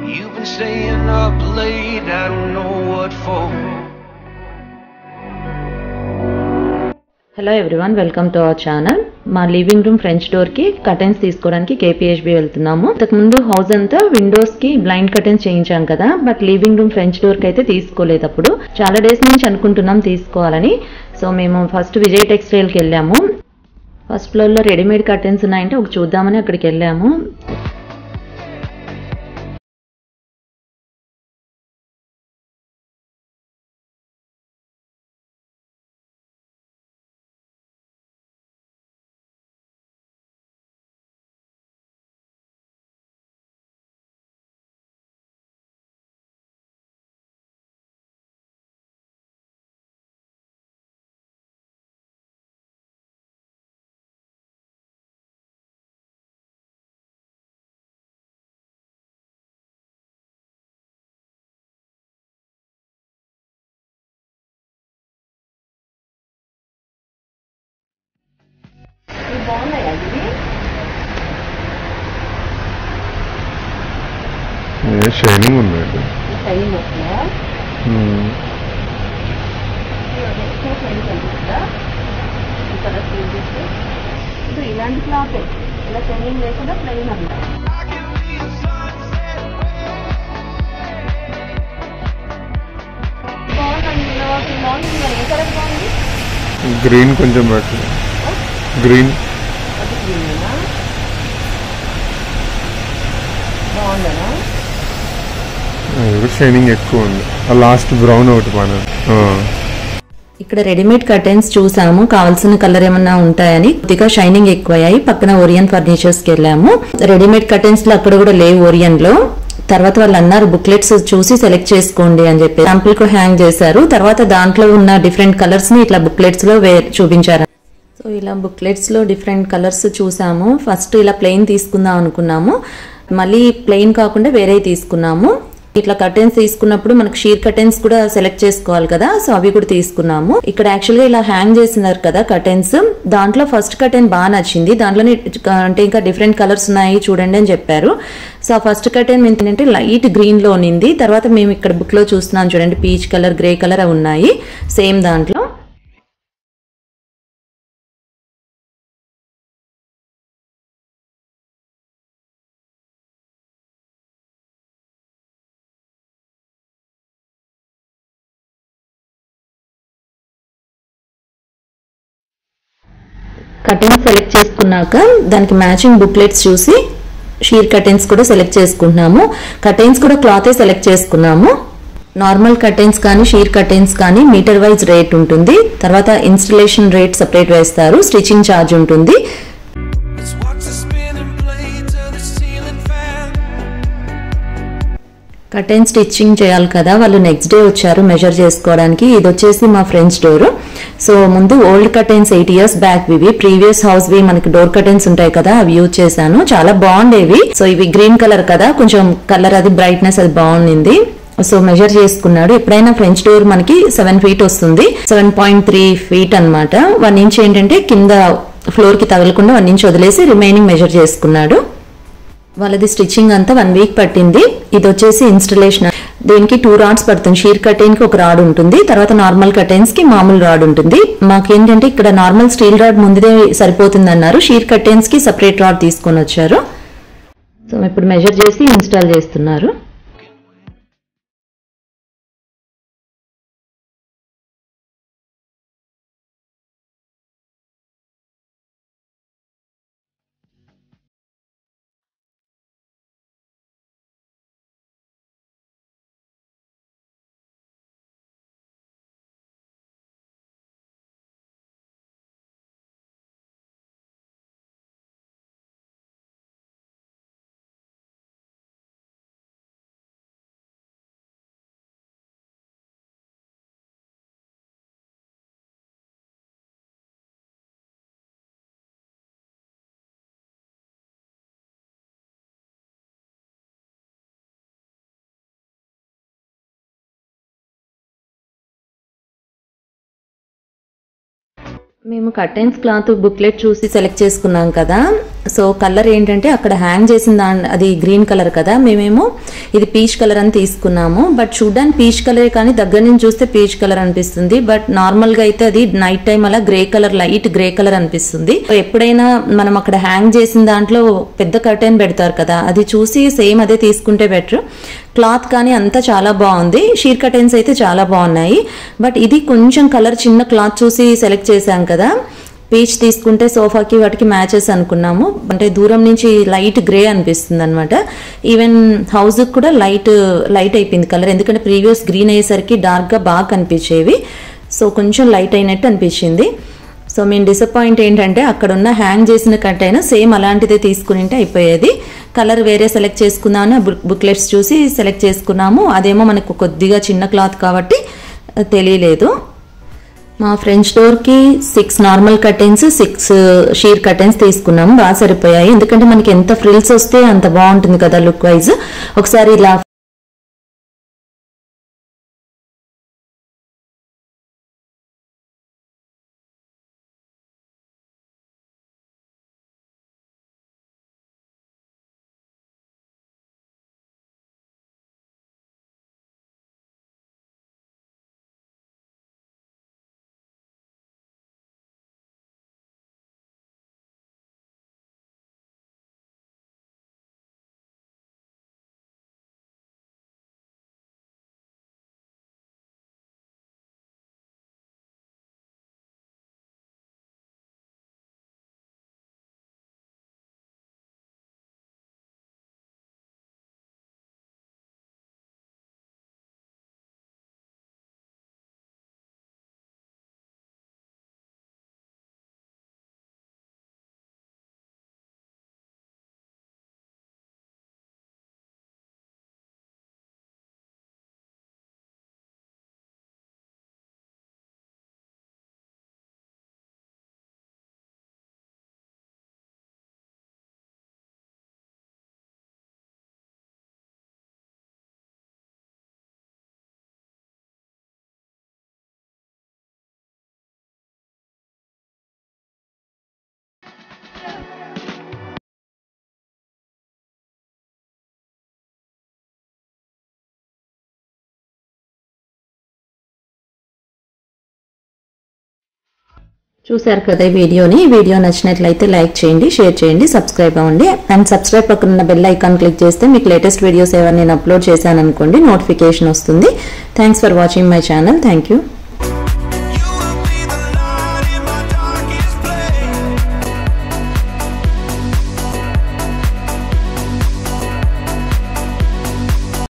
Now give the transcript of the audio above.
You've been staying up late, I don't know what for. Hello everyone welcome to our channel మా living room French door కి curtains తీసుకోవడానికి KPHB వెళ్తున్నాము ఇంతకుముందు house అంతా Windows కి blind curtains చేయించాం కదా but living room French door కి అయితే తీసుకోలేదు అప్పుడు చాలా డేస్ నుంచి అనుకుంటున్నాం తీసుకోవాలని సో మేము ఫస్ట్ విజయ్ టెక్స్టైల్ కి వెళ్ళాము ఫస్ట్ ఫ్లోర్ లో రెడీమేడ్ కర్టెన్స్ ఉన్నాయంటే ఒక చూద్దామని అక్కడికి వెళ్ళాము బాగున్నాయా ఇవి షైనింగ్ ఉందండి షైనింగ్ వస్తున్నాయా ఇప్పుడు ఇలాంటి క్లాత్ ఇలా షైనింగ్ లేకుండా ప్లెయిన్ అంట బాగుందండి నాకు బాగుంది మరి ఏ కలర్ బాగుంది గ్రీన్ కొంచెం బెటర్ గ్రీన్ అది గ్రీనేనా బాగుందనా షైనింగ్ ఎక్కువ ఉంది ఆ లాస్ట్ బ్రౌన్ ఒకటి మన ఇక్కడ రెడీమేడ్ కర్టెన్స్ చూసాము కావాల్సిన కలర్ ఏమన్నా ఉంటాయని కొద్దిగా షైనింగ్ ఎక్కువయ్యాయి పక్కన ఓరియన్ ఫర్నిచర్స్ కి వెళ్ళాము రెడీమేడ్ కర్టెన్స్ లో అక్కడ కూడా లేవు ఓరియన్ లో తర్వాత వాళ్ళు అన్నారు బుక్లెట్స్ చూసి సెలెక్ట్ చేసుకోండి అని చెప్పి శాంపుల్ కు హ్యాంగ్ చేశారు తర్వాత దాంట్లో ఉన్న డిఫరెంట్ కలర్స్ ని ఇట్లా బుక్లెట్స్ లో వే- చూపించారు సో ఇలా బుక్లెట్స్ లో డిఫరెంట్ కలర్స్ చూసాము ఫస్ట్ ఇలా ప్లెయిన్ తీసుకుందాం అనుకున్నాము మళ్ళీ ప్లెయిన్ కాకుండా వేరే తీసుకున్నాము ఇట్లా కర్టెన్స్ తీసుకున్నప్పుడు మనకు షీర్ కర్టెన్స్ కూడా సెలెక్ట్ చేసుకోవాలి కదా సో అవి కూడా తీసుకున్నాము ఇక్కడ యాక్చువల్ గా ఇలా హ్యాంగ్ చేసినారు కదా కర్టెన్స్ దాంట్లో ఫస్ట్ కర్టెన్ బాగా నచ్చింది దాంట్లోనే అంటే ఇంకా డిఫరెంట్ కలర్స్ ఉన్నాయి చూడండి అని చెప్పారు సో ఆ ఫస్ట్ కర్టెన్ ఏంటంటే లైట్ గ్రీన్ లో ఉన్నింది తర్వాత మేము ఇక్కడ బుక్ లో చూస్తున్నాం చూడండి పీచ్ కలర్ గ్రే కలర్ అవి ఉన్నాయి సేమ్ దాంట్లో కర్టెన్స్ సెలెక్ట్ చేసుకున్నాక దానికి మ్యాచింగ్ బుక్లెట్స్ చూసి షీర్ కర్టెన్స్ కూడా సెలెక్ట్ చేసుకుంటున్నాము కర్టెన్స్ కూడా క్లాతే సెలెక్ట్ చేసుకున్నాము నార్మల్ కర్టెన్స్ కానీ షీర్ కర్టెన్స్ కానీ మీటర్ వైజ్ రేట్ ఉంటుంది తర్వాత ఇన్స్టలేషన్ రేట్ సపరేట్ వేస్తారు స్టిచింగ్ ఛార్జ్ ఉంటుంది Let's watch the spinning blades of the ceiling fan. Curtain stitching చేయాలి కదా వాళ్ళు నెక్స్ట్ డే వచ్చారు మెజర్ చేసుకోవడానికి ఇది వచ్చేసి మా ఫ్రెండ్స్ డోర్ సో ముందు old curtains eight years back ఇవి ప్రీవియస్ హౌస్ వి మనకి డోర్ కర్టెన్స్ ఉంటాయి కదా అవి యూజ్ చేశాను చాలా బాగుండేవి సో ఇవి గ్రీన్ కలర్ కదా కొంచెం కలర్ అది బ్రైట్నెస్ అది బాగుంది సో మెజర్ చేసుకున్నాడు ఎప్పుడైనా ఫ్రెంచ్ డోర్ మనకి సెవెన్ ఫీట్ వస్తుంది సెవెన్ పాయింట్ త్రీ ఫీట్ అనమాట వన్ ఇంచ్ ఏంటంటే కింద ఫ్లోర్ కి తగలకుండా వన్ ఇంచ్ వదిలేసి రిమైనింగ్ మెజర్ చేసుకున్నాడు వాళ్ళది స్టిచ్చింగ్ అంతా వన్ వీక్ పట్టింది ఇది వచ్చేసి ఇన్స్టలేషన్ దీనికి టూ రాడ్స్ పడుతుంది షీర్ కర్టెన్ కి ఒక రాడ్ ఉంటుంది తర్వాత నార్మల్ కర్టెన్స్ కి మామూలు రాడ్ ఉంటుంది మాకేంటంటే ఇక్కడ నార్మల్ స్టీల్ రాడ్ ముందే సరిపోతుంది అన్నారు షీర్ కర్టెన్స్ కి సపరేట్ రాడ్ తీసుకొని వచ్చారు సో ఇప్పుడు మెజర్ చేసి ఇన్స్టాల్ చేస్తున్నారు మేము కర్టెన్స్ క్లాత్ బుక్లెట్ చూసి సెలెక్ట్ చేసుకున్నాం కదా సో కలర్ ఏంటంటే అక్కడ హ్యాంగ్ చేసిన దా అది గ్రీన్ కలర్ కదా మేమేమో ఇది పీచ్ కలర్ అని తీసుకున్నాము బట్ చూడ్డానికి పీచ్ కలరే కానీ దగ్గర నుంచి చూస్తే పీచ్ కలర్ అనిపిస్తుంది బట్ నార్మల్గా అయితే అది నైట్ టైం అలా grey colour light grey colour అనిపిస్తుంది ఎప్పుడైనా మనం అక్కడ హ్యాంగ్ చేసిన దాంట్లో పెద్ద కర్టెన్ పెడతారు కదా అది చూసి సేమ్ అదే తీసుకుంటే బెటర్ క్లాత్ కానీ అంతా చాలా బాగుంది షీర్ కర్టెన్స్ అయితే చాలా బాగున్నాయి బట్ ఇది కొంచెం కలర్ చిన్న క్లాత్ చూసి సెలెక్ట్ చేశాం కదా పీచ్ తీసుకుంటే సోఫాకి వాటికి మ్యాచెస్ అనుకున్నాము అంటే దూరం నుంచి లైట్ గ్రే అనిపిస్తుంది అనమాట ఈవెన్ హౌస్కి కూడా లైట్ లైట్ అయిపోయింది కలర్ ఎందుకంటే ప్రీవియస్ గ్రీన్ అయ్యేసరికి డార్క్గా బాగా కనిపించేవి సో కొంచెం లైట్ అయినట్టు అనిపించింది సో మేము డిసప్పాయింట్ ఏంటంటే అక్కడ ఉన్న హ్యాంగ్ చేసిన కట్ అయినా సేమ్ అలాంటిదే తీసుకునింటే అయిపోయేది కలర్ వేరే సెలెక్ట్ చేసుకుందామని బుక్ బుక్లెట్స్ చూసి సెలెక్ట్ చేసుకున్నాము అదేమో మనకు కొద్దిగా చిన్న క్లాత్ కాబట్టి ఆ, తెలియలేదు మా ఫ్రెంచ్ డోర్కి six normal curtains six sheer curtains తీసుకున్నాము బాగా సరిపోయాయి ఎందుకంటే మనకి ఎంత ఫ్రిల్స్ వస్తే అంత బాగుంటుంది కదా లుక్ వైజ్ ఒకసారి ఇలా చూశారు కదా ఈ వీడియోని ఈ వీడియో నచ్చినట్లయితే లైక్ చేయండి షేర్ చేయండి సబ్స్క్రైబ్ అవ్వండి అండ్ సబ్స్క్రైబ్ పక్కన ఉన్న బెల్ ఐకాన్ క్లిక్ చేస్తే మీకు లేటెస్ట్ వీడియోస్ ఏమైనా నేను అప్లోడ్ చేశాను అనుకోండి నోటిఫికేషన్ వస్తుంది thanks for watching my channel thank you